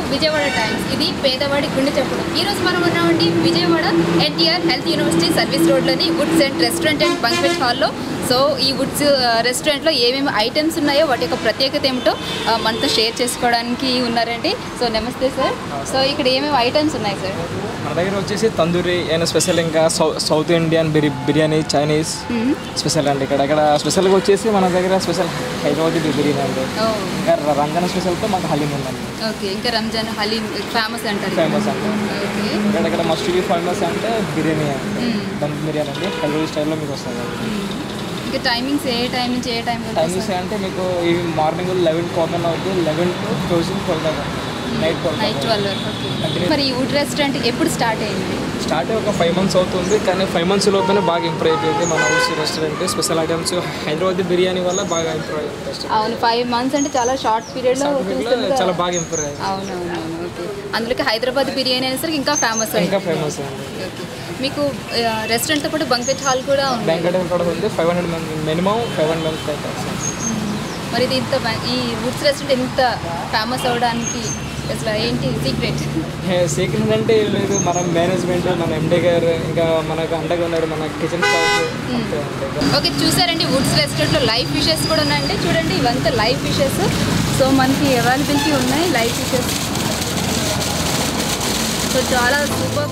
Vijayawada Times ఇది పేదవాడి గుండె చెప్పుడు ఈ రోజు మనం ఉన్నామండి Vijayawada NTR health university service రోడ్లోని woods and restaurant and banquet హాల్లో సో ఈ వుడ్స్ రెస్టారెంట్లో ఏమేమి ఐటమ్స్ ఉన్నాయో వాటి యొక్క ప్రత్యేకత ఏమిటో ఆ, మనతో షేర్ చేసుకోవడానికి ఉన్నారండి సో నమస్తే సార్ సో ఇక్కడ ఏమేమి ఐటమ్స్ ఉన్నాయి సార్ మన దగ్గర వచ్చేసి తందూరి అయిన స్పెషల్ ఇంకా సౌ సౌత్ ఇండియన్ బిరి బిర్యానీ చైనీస్ స్పెషల్ అండి ఇక్కడ ఇక్కడ స్పెషల్గా వచ్చేసి మన దగ్గర స్పెషల్ హైదరాబాదీ బిర్యానీ అండి ఓ ఇంకా రంజాన్ స్పెషల్తో మాకు హలీం ఉందండి ఓకే ఇంకా రంజాన్ హలీం ఫేమస్ అంటారు ఫేమస్ అండి ఓకే ఇక్కడ ఇక్కడ మస్ట్ బి ఫేమస్ అంటే బిర్యానీ అండి మ్మ్. దమ్ బిర్యానీ అండి హైదరాబాదీ స్టైల్లో మీకు వస్తుంది ఇంకా టైమింగ్స్ ఏ టైం నుంచి ఏ టైం టైమింగ్స్ అంటే మీకు ఈ మార్నింగ్ లెవెన్ ఓపెన్ అవుతుంది లెవెన్ టు క్లోజింగ్ ట్వెల్వ్ దాకా night night twelve twelve okay మరి ఈ వుడ్ రెస్టారెంట్ ఎప్పుడు స్టార్ట్ అయింది స్టార్ట్ అయ్యి ఒక ఫైవ్ మంత్స్ అవుతుంది కానీ ఫైవ్ మంత్స్ లోపలనే బాగా ఇంప్రూవ్ అయిపోయింది మన ఊసి restaurant special items Hyderabad biryani వల్ల బాగా ఇంప్రూవ్ అయింది restaurant. అవును ఫైవ్ మంత్స్ అంటే చాలా షార్ట్ పీరియడ్లో Starting లో చాలా బాగా ఇంప్రూవ్ అయింది అవునవునవును ఓకే అందులోకి హైదరాబాద్ బిర్యానీ అనేసరికి ఇంకా ఫేమస్ అయింది ఇంకా ఫేమస్ అయింది ఓకే మీకు రెస్టారెంట్తో పాటు బంకెట్ హాల్ కూడా ఉంది బ్యాంకెట్ కూడా ఉంది five hundred minimum five hundred members మరి ఇది ఇంత బ- ఈ వుడ్స్ రెస్టారెంట్ ఎంత ఫేమస్ అవ్వడానికి అసలు ఏంటి సీక్రెట్ సీక్రెట్ అంటే ఏం లేదు మన మేనేజ్మెంట్ మన ఎండి గారు ఇంకా మనకు అండగా ఉన్నారు మన కిచెన్ స్టాఫ్ అంతే అంతే ఓకే చూసారండి వుడ్స్ రెస్టారెంట్లో లైవ్ ఫిషెస్ కూడా ఉన్నాయండి చూడండి ఇవంతా లైవ్ ఫిషెస్ సో మనకి అవైలబిలిటీ ఉన్నాయి లైవ్ ఫిషెస్ సో చాలా సూపర్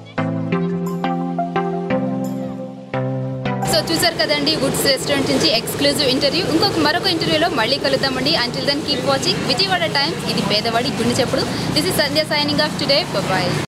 సో చూసారు కదండి వుడ్స్ రెస్టారెంట్ నుంచి ఎక్స్క్లూజివ్ ఇంటర్వ్యూ ఇంకొక మరొక ఇంటర్వ్యూలో మళ్ళీ కలుద్దామండి until then keep watching Vijayawada Times ఇది పేదవాడి గుండె చెప్పుడు this is Sandhya signing off today bye